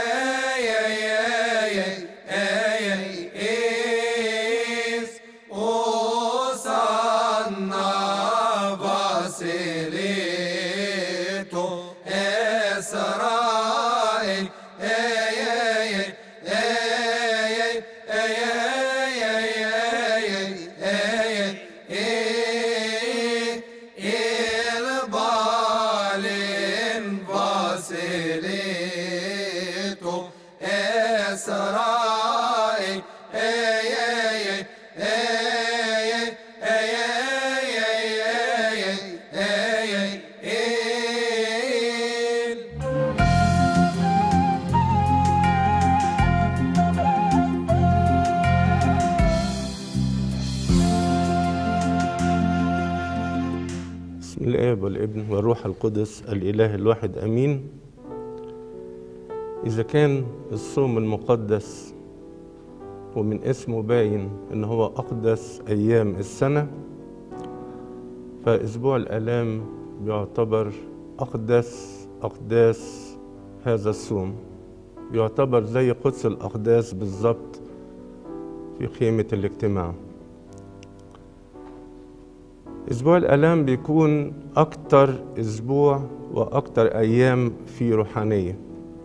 es osanna vasileto Esrael ey ey ey ey el balin vasileto Esrael ey ey ey بسم الآب والابن والروح القدس الإله الواحد أمين إذا كان الصوم المقدس ومن اسمه باين إن هو أقدس أيام السنة فأسبوع الآلام بيعتبر أقدس أقداس هذا الصوم يعتبر زي قدس الأقداس بالظبط في خيمة الاجتماع أسبوع الآلام بيكون أكتر أسبوع وأكتر أيام في روحانية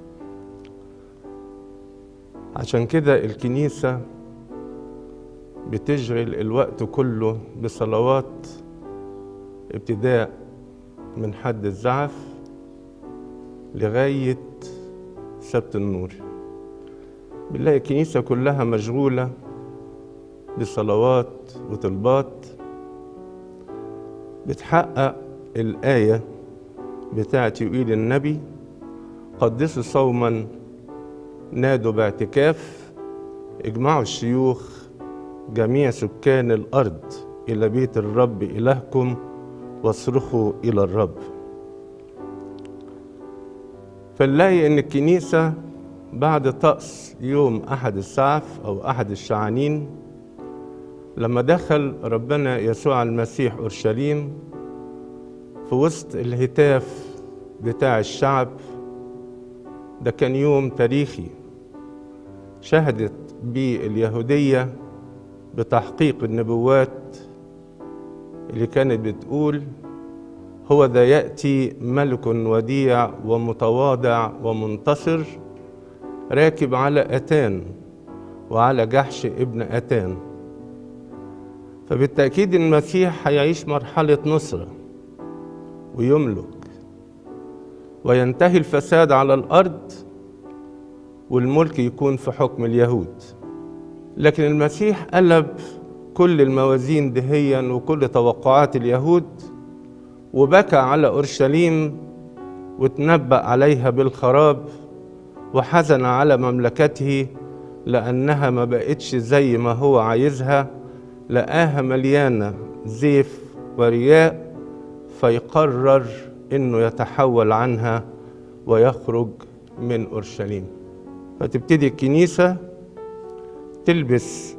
عشان كده الكنيسة بتشغل الوقت كله بصلوات ابتداء من حد الزعف لغاية سبت النور بنلاقي الكنيسة كلها مشغولة بصلوات وطلبات بتحقق الآية بتاعت يقول النبي قدسوا صوما نادوا باعتكاف اجمعوا الشيوخ جميع سكان الأرض إلى بيت الرب إلهكم واصرخوا إلى الرب فنلاقي إن الكنيسة بعد طقس يوم أحد السعف أو أحد الشعانين لما دخل ربنا يسوع المسيح اورشليم في وسط الهتاف بتاع الشعب ده كان يوم تاريخي شهدت بيه اليهوديه بتحقيق النبوات اللي كانت بتقول هو ذا ياتي ملك وديع ومتواضع ومنتصر راكب على اتان وعلى جحش ابن اتان فبالتأكيد المسيح هيعيش مرحلة نصرة ويملك وينتهي الفساد على الأرض والملك يكون في حكم اليهود لكن المسيح قلب كل الموازين دهيا وكل توقعات اليهود وبكى على أورشليم وتنبأ عليها بالخراب وحزن على مملكته لأنها ما بقتش زي ما هو عايزها لقاها مليانة زيف ورياء فيقرر انه يتحول عنها ويخرج من اورشليم فتبتدي الكنيسة تلبس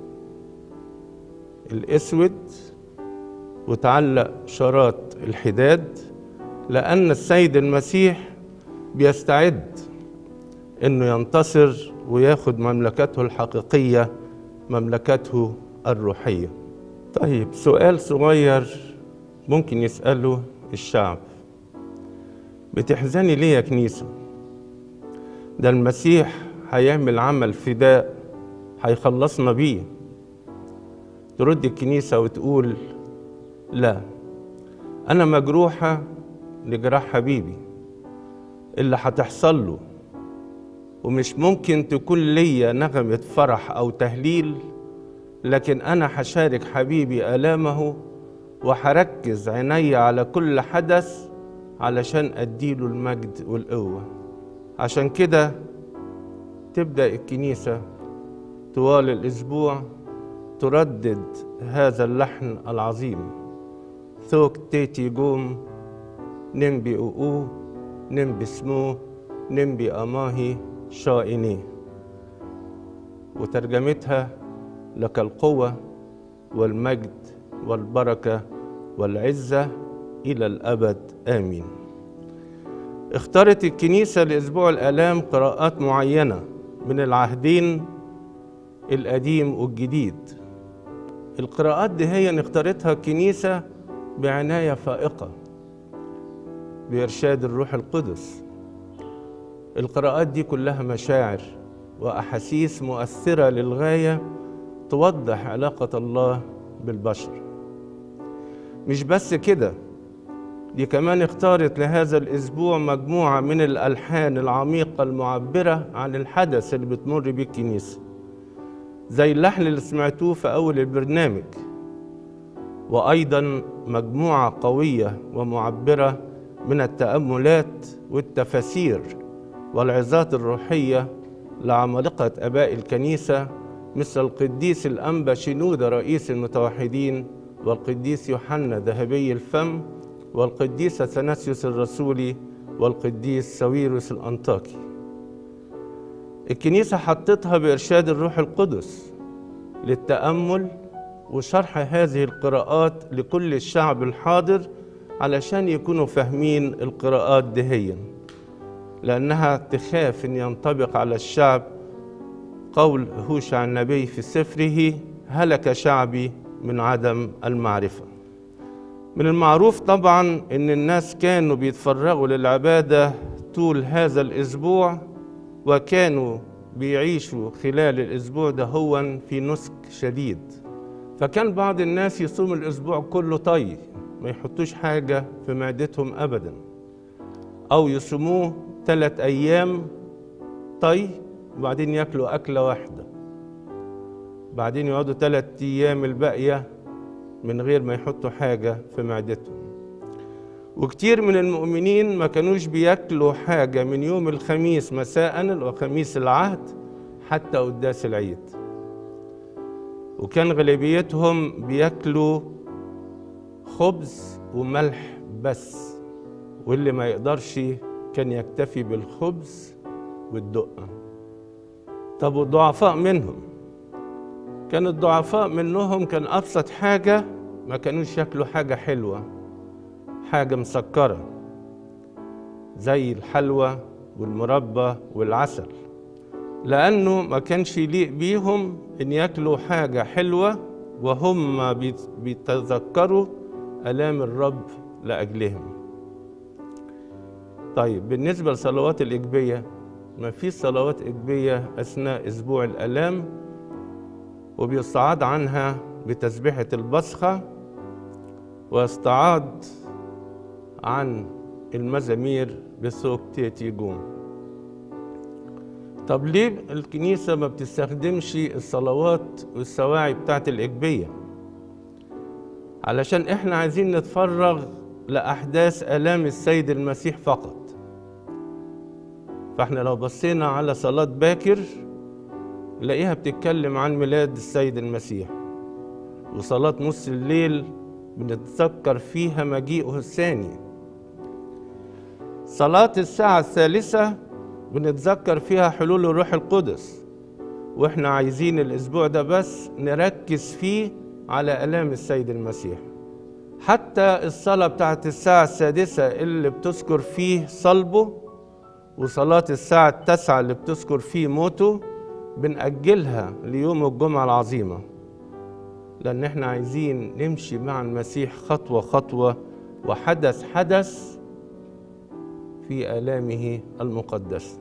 الاسود وتعلق شراط الحداد لأن السيد المسيح بيستعد انه ينتصر وياخد مملكته الحقيقية مملكته الروحية طيب سؤال صغير ممكن يسأله الشعب بتحزني ليه يا كنيسة ده المسيح هيعمل عمل فداء هيخلصنا بيه ترد الكنيسة وتقول لا أنا مجروحة لجراح حبيبي اللي هتحصل له ومش ممكن تكون ليا نغمة فرح أو تهليل لكن أنا هشارك حبيبي آلامه وهركز عيني على كل حدث علشان أديله المجد والقوة عشان كده تبدأ الكنيسة طوال الأسبوع تردد هذا اللحن العظيم ثوك تيتي جوم نمبي أوو نمبي سمو نمبي أماهي شائني وترجمتها لك القوة والمجد والبركة والعزة إلى الأبد آمين اختارت الكنيسة لأسبوع الآلام قراءات معينة من العهدين القديم والجديد القراءات دي هي اختارتها الكنيسة بعناية فائقة بإرشاد الروح القدس القراءات دي كلها مشاعر وأحاسيس مؤثرة للغاية توضح علاقة الله بالبشر مش بس كده دي كمان اختارت لهذا الأسبوع مجموعة من الألحان العميقة المعبرة عن الحدث اللي بتمر بيه الكنيسة زي اللحن اللي سمعتوه في أول البرنامج وأيضا مجموعة قوية ومعبرة من التأملات والتفاسير والعظات الروحية لعمالقة آباء الكنيسة مثل القديس الأنبا شنودة رئيس المتوحدين والقديس يوحنا ذهبي الفم والقديس أثناسيوس الرسولي والقديس ساويروس الأنطاكي الكنيسة حطتها بإرشاد الروح القدس للتأمل وشرح هذه القراءات لكل الشعب الحاضر علشان يكونوا فاهمين القراءات دهيا لأنها تخاف أن ينطبق على الشعب قول هوشع النبي في سفره هلك شعبي من عدم المعرفة من المعروف طبعا أن الناس كانوا بيتفرغوا للعبادة طول هذا الأسبوع وكانوا بيعيشوا خلال الأسبوع ده هو في نسك شديد فكان بعض الناس يصوم الأسبوع كله طي ما يحطوش حاجة في معدتهم أبدا أو يصوموه ثلاث أيام طي وبعدين ياكلوا أكلة واحدة بعدين يقعدوا ثلاث أيام الباقية من غير ما يحطوا حاجة في معدتهم وكتير من المؤمنين ما كانوش بياكلوا حاجة من يوم الخميس مساء وخميس العهد حتى قداس العيد وكان غالبيتهم بياكلوا خبز وملح بس واللي ما يقدرش كان يكتفي بالخبز والدقة طب والضعفاء منهم كان الضعفاء منهم كان أبسط حاجة ما كانوش ياكلوا حاجة حلوة حاجة مسكرة زي الحلوى والمربى والعسل لأنه ما كانش يليق بيهم إن ياكلوا حاجة حلوة وهم بيتذكروا آلام الرب لأجلهم طيب بالنسبة لصلوات الإجبية ما في صلوات إجبية أثناء أسبوع الآلام وبيستعاض عنها بتسبيحة البصخة ويستعاض عن المزامير بصوت تيتي جون طب ليه الكنيسة ما بتستخدمش الصلوات والسواعي بتاعت الإجبية علشان إحنا عايزين نتفرغ لأحداث آلام السيد المسيح فقط فإحنا لو بصينا على صلاة باكر نلاقيها بتتكلم عن ميلاد السيد المسيح وصلاة نص الليل بنتذكر فيها مجيئه الثاني صلاة الساعة الثالثة بنتذكر فيها حلول الروح القدس واحنا عايزين الاسبوع ده بس نركز فيه على الام السيد المسيح حتى الصلاة بتاعت الساعة السادسة اللي بتذكر فيه صلبه وصلاة الساعة التاسعة اللي بتذكر فيه موته بنأجلها ليوم الجمعة العظيمة لأن احنا عايزين نمشي مع المسيح خطوة خطوة وحدث حدث في آلامه المقدسة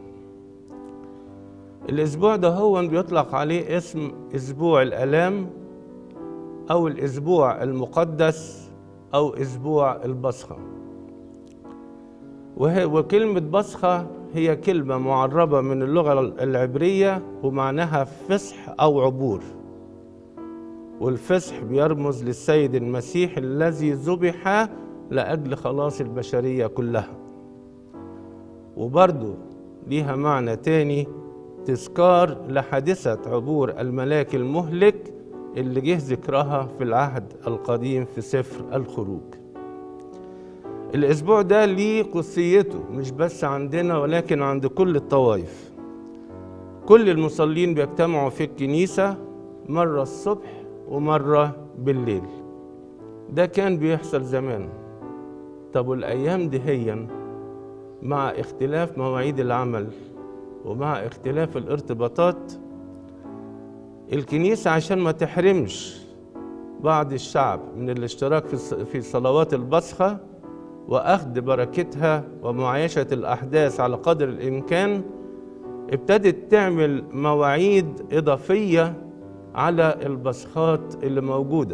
الأسبوع ده هو بيطلق عليه اسم أسبوع الآلام أو الأسبوع المقدس أو أسبوع البصخة وهي وكلمة بصخة هي كلمة معربة من اللغة العبرية ومعناها فصح أو عبور والفصح بيرمز للسيد المسيح الذي ذبح لأجل خلاص البشرية كلها وبرضه ليها معنى تاني تذكار لحادثة عبور الملاك المهلك اللي جه ذكرها في العهد القديم في سفر الخروج الأسبوع ده ليه قدسيته مش بس عندنا ولكن عند كل الطوائف كل المصلين بيجتمعوا في الكنيسة مرة الصبح ومرة بالليل ده كان بيحصل زمان طب والأيام دي هي مع اختلاف مواعيد العمل ومع اختلاف الارتباطات الكنيسة عشان ما تحرمش بعض الشعب من الاشتراك في الص- في صلوات البصخة وأخذ بركتها ومعايشة الأحداث على قدر الإمكان ابتدت تعمل مواعيد إضافية على البصخات اللي موجودة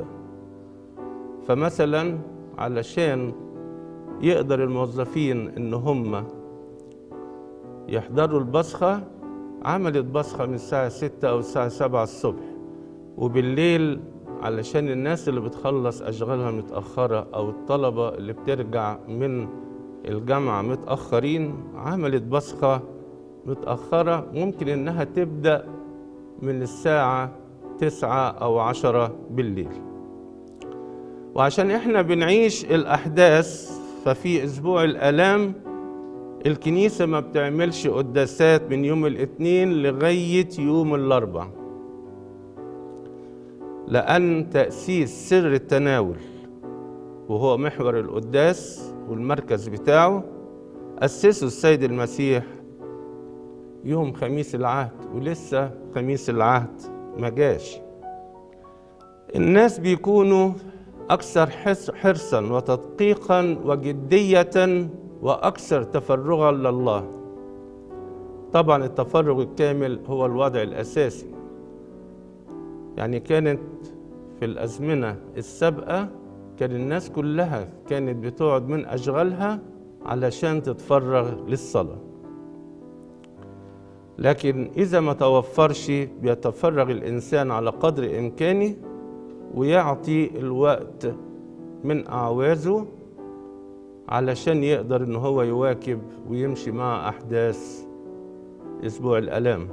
فمثلا علشان يقدر الموظفين ان هم يحضروا البصخة عملت بصخة من الساعة ستة أو الساعة سبعة الصبح وبالليل علشان الناس اللي بتخلص أشغالها متأخرة أو الطلبة اللي بترجع من الجامعة متأخرين عملت بصخة متأخرة ممكن إنها تبدأ من الساعة تسعة أو عشرة بالليل وعشان إحنا بنعيش الأحداث ففي أسبوع الآلام الكنيسة ما بتعملش قداسات من يوم الاثنين لغاية يوم الأربع لأن تأسيس سر التناول وهو محور القداس والمركز بتاعه أسسه السيد المسيح يوم خميس العهد ولسه خميس العهد ما جاش الناس بيكونوا أكثر حس- حرصا وتدقيقا وجدية وأكثر تفرغا لله طبعا التفرغ الكامل هو الوضع الأساسي يعني كانت في الأزمنة السابقة كان الناس كلها كانت بتقعد من أشغالها علشان تتفرغ للصلاة لكن إذا ما توفرش بيتفرغ الإنسان على قدر إمكانه ويعطي الوقت من أعوازه علشان يقدر إن هو يواكب ويمشي مع أحداث أسبوع الآلام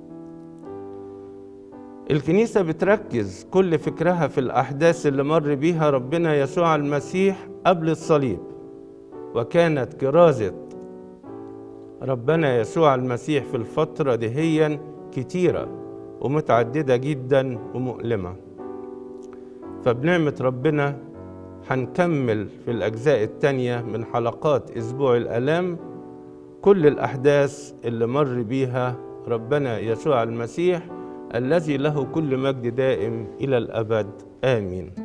الكنيسة بتركز كل فكرها في الأحداث اللي مر بيها ربنا يسوع المسيح قبل الصليب وكانت كرازة ربنا يسوع المسيح في الفترة دهيا كتيرة ومتعددة جدا ومؤلمة فبنعمة ربنا هنكمل في الأجزاء التانية من حلقات أسبوع الآلام كل الأحداث اللي مر بيها ربنا يسوع المسيح الذي له كل مجد دائم إلى الأبد آمين